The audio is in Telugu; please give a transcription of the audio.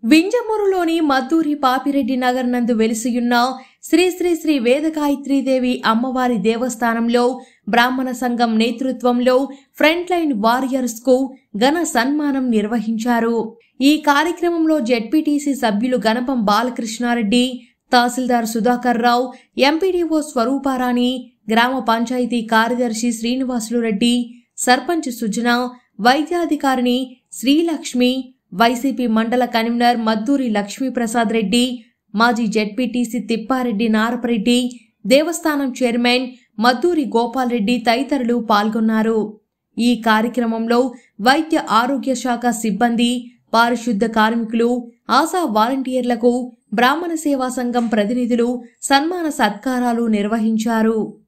వింజమూరులోని మద్దూరి పాపిరెడ్డి నగర్ నందు వెలిసియున్న శ్రీ శ్రీ శ్రీ వేదగాయత్రీదేవి అమ్మవారి దేవస్థానంలో బ్రాహ్మణ సంఘం నేతృత్వంలో ఫ్రంట్ లైన్ వారియర్స్ కు ఘన సన్మానం నిర్వహించారు ఈ కార్యక్రమంలో జెడ్పీటీసీ సభ్యులు గణపం బాలకృష్ణారెడ్డి తహసీల్దార్ సుధాకర్ రావు ఎంపీడీఓ స్వరూపారాణి గ్రామ పంచాయతీ కార్యదర్శి శ్రీనివాసులు రెడ్డి సర్పంచ్ సుజన వైద్యాధికారిని శ్రీలక్ష్మి వైసీపీ మండల కన్వీనర్ మద్దూరి లక్ష్మీప్రసాద్ రెడ్డి మాజీ జెడ్పీటీసీ తిప్పారెడ్డి నారపరెడ్డి దేవస్థానం చైర్మన్ మద్దూరి గోపాల్ రెడ్డి తదితరులు పాల్గొన్నారు ఈ కార్యక్రమంలో వైద్య ఆరోగ్య శాఖ సిబ్బంది పారిశుద్ధ కార్మికులు ఆశా వాలంటీర్లకు బ్రాహ్మణ సేవా సంఘం ప్రతినిధులు సన్మాన సత్కారాలు నిర్వహించారు